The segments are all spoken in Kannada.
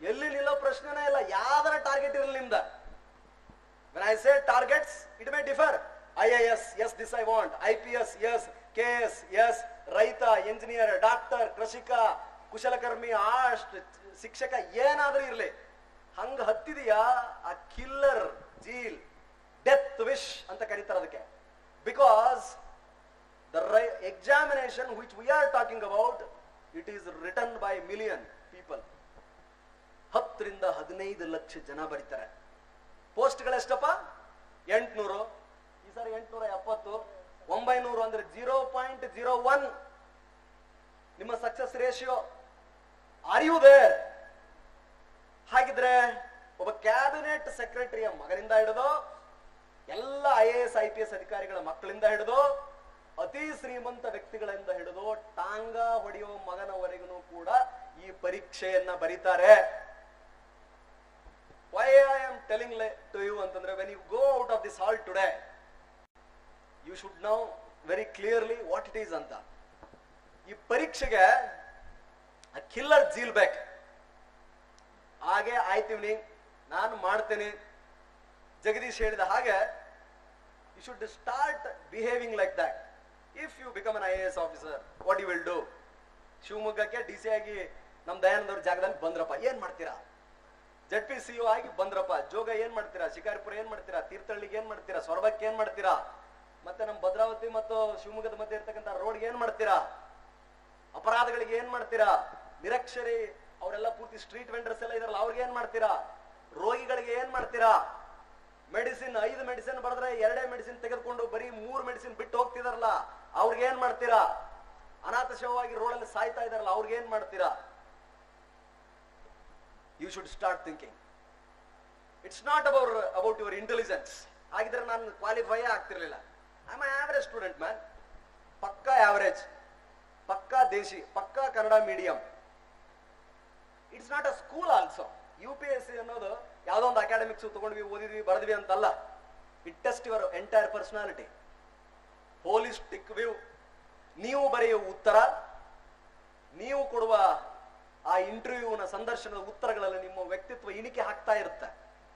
ಎಲ್ಲಿ ನಿಲ್ಲೋ ಪ್ರಶ್ನೆನೇ ಇಲ್ಲ ಯಾವ್ದಾರ ಟಾರ್ಗೆಟ್ ಇರಲಿ ನಿಮ್ದ When I say targets, it may differ. IAS, yes, this I want. IPS, yes. KS, yes. ರೈತ ಎಂಜಿನಿಯರ್ ಡಾಕ್ಟರ್ ಕೃಷಿಕ ಕುಶಲಕರ್ಮಿ ಆಸ್ಟ್ ಶಿಕ್ಷಕ ಏನಾದ್ರೂ ಇರ್ಲಿ ಹಂಗ ಹತ್ತಿದೆಯಾ ಆ ಕಿಲ್ಲರ್ ಜೀಲ್ ಡೆತ್ ವಿಶ್ ಅಂತ ಕರೀತಾರೆ ಅದಕ್ಕೆ because the examination which we are talking about it is return by million people ಹತ್ತರಿಂದ ಹದಿನೈದು ಲಕ್ಷ ಜನ ಬರೀತಾರೆ ಪೋಸ್ಟ್ಗಳೆಷ್ಟಪ್ಪ ಎಂಟ್ನೂರು ಈ ಸಾರಿ ಎಂಟ್ನೂರ ಎಪ್ಪತ್ತು ಒಂಬೈನೂರು ಅಂದ್ರೆ ಜೀರೋ ಪಾಯಿಂಟ್ ಜೀರೋ ಒನ್ ನಿಮ್ಮ success ratio are you there ಹಾಗಿದ್ರೆ ಒಬ್ಬ ಕ್ಯಾಬಿನೆಟ್ ಸೆಕ್ರೆಟರಿಯ ಮಗನಿಂದ ಹಿಡಿದು ಎಲ್ಲ I A S I P S ಅಧಿಕಾರಿಗಳ ಮಕ್ಕಳಿಂದ ಹಿಡಿದು ಅತಿ ಶ್ರೀಮಂತ ವ್ಯಕ್ತಿಗಳಿಂದ ಹಿಡಿದು ಟಾಂಗ ಹೊಡೆಯುವ ಮಗನವರೆಗೂ ಕೂಡ ಈ ಪರೀಕ್ಷೆಯನ್ನ ಬರೀತಾರೆ why I am telling to you ಅಂತಂದ್ರೆ when you go out of this hall today you should know very clearly what it is ಅಂತ ಈ ಪರೀಕ್ಷೆಗೆ ಕಿಲ್ಲರ್ ಜೀಲ್ ಬೇಕು ಹಾಗೆ ಆಯ್ತೀವಿ ನಾನು ಮಾಡ್ತೇನೆ ಜಗದೀಶ್ ಹೇಳಿದ ಹಾಗೆ you should start behaving like that if you become an I A S officer what you will do ಶಿವಮೊಗ್ಗಕ್ಕೆ ಡಿ ಸಿ ಆಗಿ ನಮ್ ದಯಾನಂದವ್ರ ಜಾಗದಲ್ಲಿ ಬಂದ್ರಪ್ಪ ಏನ್ ಮಾಡ್ತೀರಾ ಜಡ್ ಪಿ ಸಿ ಆಗಿ ಬಂದ್ರಪ್ಪ ಜೋಗ ಏನ್ ಮಾಡ್ತೀರಾ ಶಿಕಾರಿಪುರ ಏನ್ ಮಾಡ್ತೀರಾ ತೀರ್ಥಹಳ್ಳಿಗೆ ಏನ್ ಮಾಡ್ತೀರಾ ಸೊರಬಕ್ಕೆ ಏನ್ ಮಾಡ್ತೀರಾ ಮತ್ತೆ ನಮ್ ಭದ್ರಾವತಿ ಮತ್ತು ಶಿವಮೊಗ್ಗದ ಮಧ್ಯೆ ಇರ್ತಕ್ಕಂಥ ರೋಡ್ಗೆ ಏನ್ ಮಾಡ್ತೀರಾ ಅಪರಾಧಗಳಿಗೆ ಏನ್ ಮಾಡ್ತೀರಾ ನಿರಕ್ಷರಿ ಅವರೆಲ್ಲ ಪೂರ್ತಿ ಸ್ಟ್ರೀಟ್ ವೆಂಡರ್ಸ್ ಎಲ್ಲ ಇದಾರಲ್ಲ ಅವ್ರಿಗೆ ಏನ್ ಮಾಡ್ತೀರಾ ರೋಗಿಗಳಿಗೆ ಏನ್ ಮಾಡ್ತೀರಾ ಮೆಡಿಸಿನ್ ಐದು ಮೆಡಿಸಿನ್ ಬರೆದ್ರೆ ಎರಡೇ ಮೆಡಿಸಿನ್ ತೆಗೆದುಕೊಂಡು ಬರೀ ಮೂರು ಮೆಡಿಸಿನ್ ಬಿಟ್ಟು ಹೋಗ್ತಿದಾರಲ್ಲ ಅವ್ರಿಗೆ ಏನ್ ಮಾಡ್ತೀರಾ ಅನಾಥ ಶವವಾಗಿ ರೋಡಲ್ಲಿ ಸಾಯ್ತಾ ಇದಾರಲ್ಲ ಅವ್ರಿಗೆ ಏನ್ ಮಾಡ್ತೀರಾ you should start thinking it's not about about your intelligence ಹಾಗಿದ್ರೆ ನಾನು ಕ್ವಾಲಿಫೈ ಆಗ್ತಿರ್ಲಿಲ್ಲ I am average student man ಪಕ್ಕಾ ಆವರೇಜ್ ಪಕ್ಕಾ ದೇಶಿ ಪಕ್ಕಾ Kannada medium it's not a school also U P S C ಅನ್ನೋದು ಯಾವುದೋ ಒಂದು ಅಕಾಡೆಮಿಕ್ಸ್ ತಗೊಂಡ್ವಿ ಓದಿದ್ವಿ ಬರೆದ್ವಿ ಅಂತಲ್ಲ it test your entire personality holistic view ನೀವು ಬರೆಯುವ ಉತ್ತರ ನೀವು ಕೊಡುವ ಆ ಇಂಟರ್ವ್ಯೂನ ಸಂದರ್ಶನದ ಉತ್ತರಗಳಲ್ಲಿ ನಿಮ್ಮ ವ್ಯಕ್ತಿತ್ವ ಇಣಿಕೆ ಹಾಕ್ತಾ ಇರುತ್ತೆ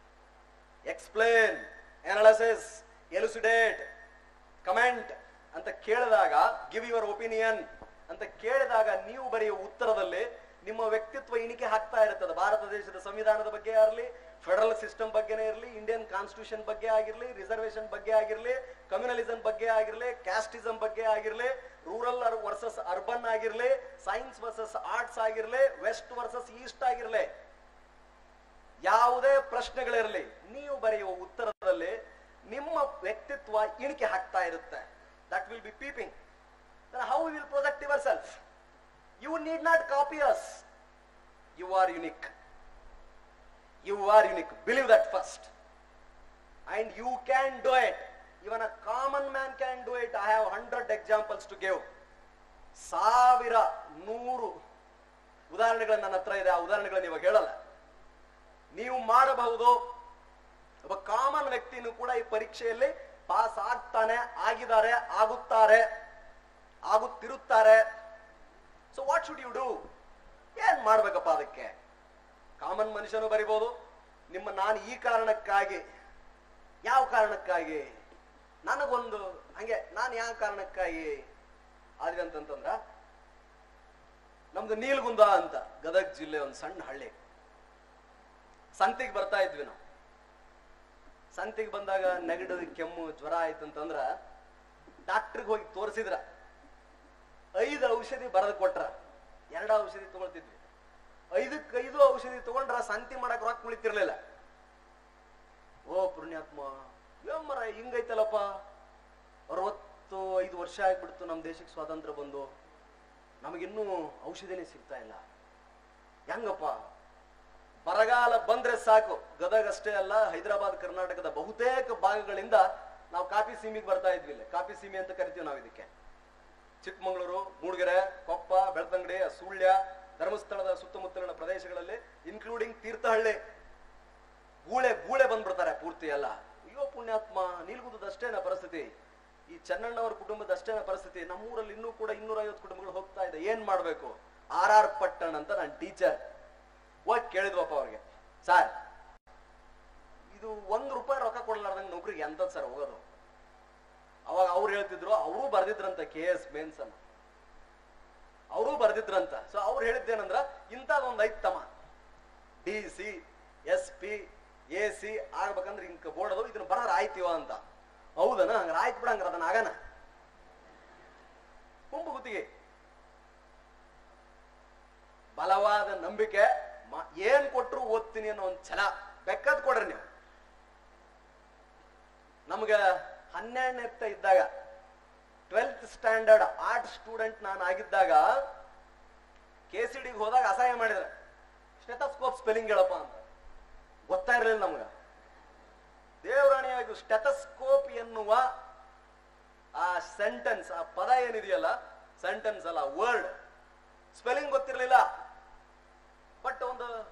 ಎಕ್ಸ್ಪ್ಲೇನ್ ಅನಾಲಿಸಿಸ್ ಎಲುಸಿಡೇಟ್ ಕಮೆಂಟ್ ಅಂತ ಕೇಳಿದಾಗ ಗಿವ್ ಯುವರ್ ಒಪಿನಿಯನ್ ಅಂತ ಕೇಳಿದಾಗ ನೀವು ಬರೆಯುವ ಉತ್ತರದಲ್ಲಿ ನಿಮ್ಮ ವ್ಯಕ್ತಿತ್ವ ಇಣಿಕೆ ಹಾಕ್ತಾ ಇರುತ್ತದೆ ಭಾರತ ದೇಶದ ಸಂವಿಧಾನದ ಬಗ್ಗೆ ಇರಲಿ ಫೆಡರಲ್ ಸಿಸ್ಟಮ್ ಬಗ್ಗೆನೇ ಇರಲಿ ಇಂಡಿಯನ್ ಕಾನ್ಸ್ಟಿಟ್ಯೂಷನ್ ಬಗ್ಗೆ ಆಗಿರಲಿ ರಿಸರ್ವೇಶನ್ ಬಗ್ಗೆ ಆಗಿರಲಿ ಕಮ್ಯುನಲಿಸಂ ಬಗ್ಗೆ ಆಗಿರಲಿ ಕ್ಯಾಸ್ಟಿಸಂ ಬಗ್ಗೆ ಆಗಿರಲಿ ರೂರಲ್ ವರ್ಸಸ್ ಅರ್ಬನ್ ಆಗಿರಲಿ ಸೈನ್ಸ್ ವರ್ಸಸ್ ಆರ್ಟ್ಸ್ ಆಗಿರಲಿ ವೆಸ್ಟ್ ವರ್ಸಸ್ ಈಸ್ಟ್ ಆಗಿರಲಿ ಯಾವುದೇ ಪ್ರಶ್ನೆಗಳಿರಲಿ ನೀವು ಬರೆಯುವ ಉತ್ತರದಲ್ಲಿ ನಿಮ್ಮ ವ್ಯಕ್ತಿತ್ವ ಇಣಿಕೆ ಹಾಕ್ತಾ ಇರುತ್ತೆ that will be peeping how will project yourself you need not copy us you are unique you are unique believe that first and you can do it even a common man can do it I have hundred examples to give ಸಾವಿರ ನೂರು ಉದಾಹರಣೆಗಳು ನನ್ನ ಹತ್ರ ಇದೆ ಆ ಉದಾಹರಣೆಗಳನ್ನು ಇವಾಗ ಹೇಳಲ್ಲ ನೀವು ಮಾಡಬಹುದು ಒಬ್ಬ ಕಾಮನ್ ವ್ಯಕ್ತಿನೂ ಕೂಡ ಈ ಪರೀಕ್ಷೆಯಲ್ಲಿ ಪಾಸ್ ಆಗ್ತಾನೆ ಆಗಿದ್ದಾರೆ ಆಗುತ್ತಾರೆ ಆಗುತ್ತಿರುತ್ತಾರೆ so what should you do ಏನ್ ಮಾಡ್ಬೇಕಪ್ಪ ಅದಕ್ಕೆ ಕಾಮನ್ ಮನುಷ್ಯನು ಬರಿಬೋದು ನಿಮ್ಮ ನಾನು ಈ ಕಾರಣಕ್ಕಾಗಿ ಯಾವ ಕಾರಣಕ್ಕಾಗಿ ನನಗೊಂದು ಹಂಗೆ ನಾನು ಯಾವ ಕಾರಣಕ್ಕಾಗಿ ಆದ್ವಿ ಅಂತಂತಂದ್ರ ನಮ್ದು ನೀಲ್ಗುಂದ ಅಂತ ಗದಗ ಜಿಲ್ಲೆ ಒಂದು ಸಣ್ಣ ಹಳ್ಳಿ ಸಂತಿಗೆ ಬರ್ತಾ ಇದ್ವಿ ನಾವು ಸಂತಿಗೆ ಬಂದಾಗ ನೆಗಡು ಕೆಮ್ಮು ಜ್ವರ ಆಯ್ತಂತಂದ್ರ ಡಾಕ್ಟ್ರಿಗೆ ಹೋಗಿ ತೋರಿಸಿದ್ರ ಐದು ಔಷಧಿ ಬರೆದು ಕೊಟ್ರ ಎರಡು ಔಷಧಿ ತಗೊಳ್ತಿದ್ವಿ ಐದಕ್ಕೆ ಐದು ಔಷಧಿ ತಗೊಂಡ್ರ ಸಂತಿ ಮಾಡಕ್ ರೊಕ್ಕ ಉಳಿತಿರ್ಲಿಲ್ಲ ಓ ಪುಣ್ಯಾತ್ಮ ಮರ ಹಿಂಗೈತಲ್ಲಪ್ಪ ಅರವತ್ತು ಐದು ವರ್ಷ ಆಗ್ಬಿಡ್ತು ನಮ್ಮ ದೇಶಕ್ಕೆ ಸ್ವಾತಂತ್ರ್ಯ ಬಂದು ನಮಗಿನ್ನೂ ಔಷಧಿನೇ ಸಿಗ್ತಾ ಇಲ್ಲ ಹೆಂಗಪ್ಪ ಬರಗಾಲ ಬಂದ್ರೆ ಸಾಕು ಗದಗ ಅಷ್ಟೇ ಅಲ್ಲ ಹೈದರಾಬಾದ್ ಕರ್ನಾಟಕದ ಬಹುತೇಕ ಭಾಗಗಳಿಂದ ನಾವು ಕಾಫಿ ಸೀಮಿಗೆ ಬರ್ತಾ ಇದ್ವಿ ಇಲ್ಲಿ ಕಾಫಿ ಸೀಮೆ ಅಂತ ಕರಿತೀವಿ ನಾವು ಇದಕ್ಕೆ ಚಿಕ್ಕಮಗಳೂರು ಮೂಡಿಗೆರೆ ಕೊಪ್ಪ ಬೆಳ್ತಂಗಡಿ ಸುಳ್ಯ ಧರ್ಮಸ್ಥಳದ ಸುತ್ತಮುತ್ತಲಿನ ಪ್ರದೇಶಗಳಲ್ಲಿ ಇನ್ಕ್ಲೂಡಿಂಗ್ ತೀರ್ಥಹಳ್ಳಿ ಗೂಳೆ ಗೂಳೆ ಬಂದ್ಬಿಡ್ತಾರೆ ಪೂರ್ತಿ ಎಲ್ಲ ಅಯ್ಯೋ ಪುಣ್ಯಾತ್ಮ ನೀಲ್ಗುಂದದಷ್ಟೇನ ಪರಿಸ್ಥಿತಿ ಈ ಚೆನ್ನಣ್ಣವರ ಕುಟುಂಬದ ಅಷ್ಟೇನ ಪರಿಸ್ಥಿತಿ ನಮ್ಮೂರಲ್ಲಿ ಇನ್ನೂ ಕೂಡ ಇನ್ನೂರ ಐವತ್ತು ಕುಟುಂಬಗಳು ಹೋಗ್ತಾ ಇದೆ ಏನ್ ಮಾಡ್ಬೇಕು ಆರ್ ಆರ್ ಪಟ್ಟಣ್ ಅಂತ ನಾನು ಟೀಚರ್ ಹೋಗಿ ಕೇಳಿದ್ವಪ್ಪ ಅವ್ರಿಗೆ ಸರ್ ಇದು ಒಂದ್ ರೂಪಾಯಿ ರೊಕ್ಕ ಕೊಡ್ಲಾರ್ದಂಗೆ ನೌಕರಿಗೆ ಎಂತದ್ ಸರ್ ಹೋಗೋದು ಅವಾಗ ಅವ್ರು ಹೇಳ್ತಿದ್ರು ಅವರು ಬರ್ದಿದ್ರಂತ ಕೆ ಎಸ್ ಮೇನ್ಸ್ ಅನ್ನ ಅವರು ಬರ್ದಿದ್ರಂತ ಸೊ ಅವ್ರು ಹೇಳಿದ್ದೇನಂದ್ರ ಇಂಥದೊಂದು ಐತ್ ತಮ್ಮ D C S P A C ಆಗ್ಬೇಕಂದ್ರೆ ಹಿಂಗ್ ಬೋರ್ಡ್ ಅದು ಇದನ್ನ ಬರೋದ್ರ ಆಯ್ತೀವ ಅಂತ ಹೌದನ ಹಂಗಾರ ಆಯ್ತು ಬಿಡ ಹಂಗಾರ ಅದನ್ನ ಆಗನ ಕುಂಬು ಗುತ್ತಿಗೆ ಬಲವಾದ ನಂಬಿಕೆ ಮ- ಏನ್ ಕೊಟ್ರು ಓದ್ತೀನಿ ಅನ್ನೋ ಒಂದ್ ಛಲ ಬೆಕ್ಕದ್ ಕೊಡ್ರಿ ನೀವು ನಮ್ಗ ಹನ್ನೆರಡನೇ ಇದ್ದಾಗ ಟ್ವೆಲ್ತ್ ಸ್ಟ್ಯಾಂಡರ್ಡ್ ಆರ್ಟ್ ಸ್ಟೂಡೆಂಟ್ ನಾನು ಆಗಿದ್ದಾಗ ಕೆ ಸಿ ಡಿಗೆ ಹೋದಾಗ ಅಸಹಾಯ ಮಾಡಿದ್ರೆ ಸ್ಟೆಥಸ್ಕೋಪ್ ಸ್ಪೆಲ್ಲಿಂಗ್ ಹೇಳಪ್ಪ ಅಂತ ಗೊತ್ತಾ ಇರಲಿಲ್ಲ ನಮ್ಗ ದೇವರಾಣಿಯಾಗಿ ಸ್ಟೆಥಸ್ಕೋಪ್ ಎನ್ನುವ ಆ ಸೆಂಟೆನ್ಸ್ ಆ ಪದ ಏನಿದೆಯಲ್ಲ ಸೆಂಟೆನ್ಸ್ ಅಲ್ಲ ವರ್ಡ್ ಸ್ಪೆಲ್ಲಿಂಗ್ ಗೊತ್ತಿರಲಿಲ್ಲ ಬಟ್ ಒಂದು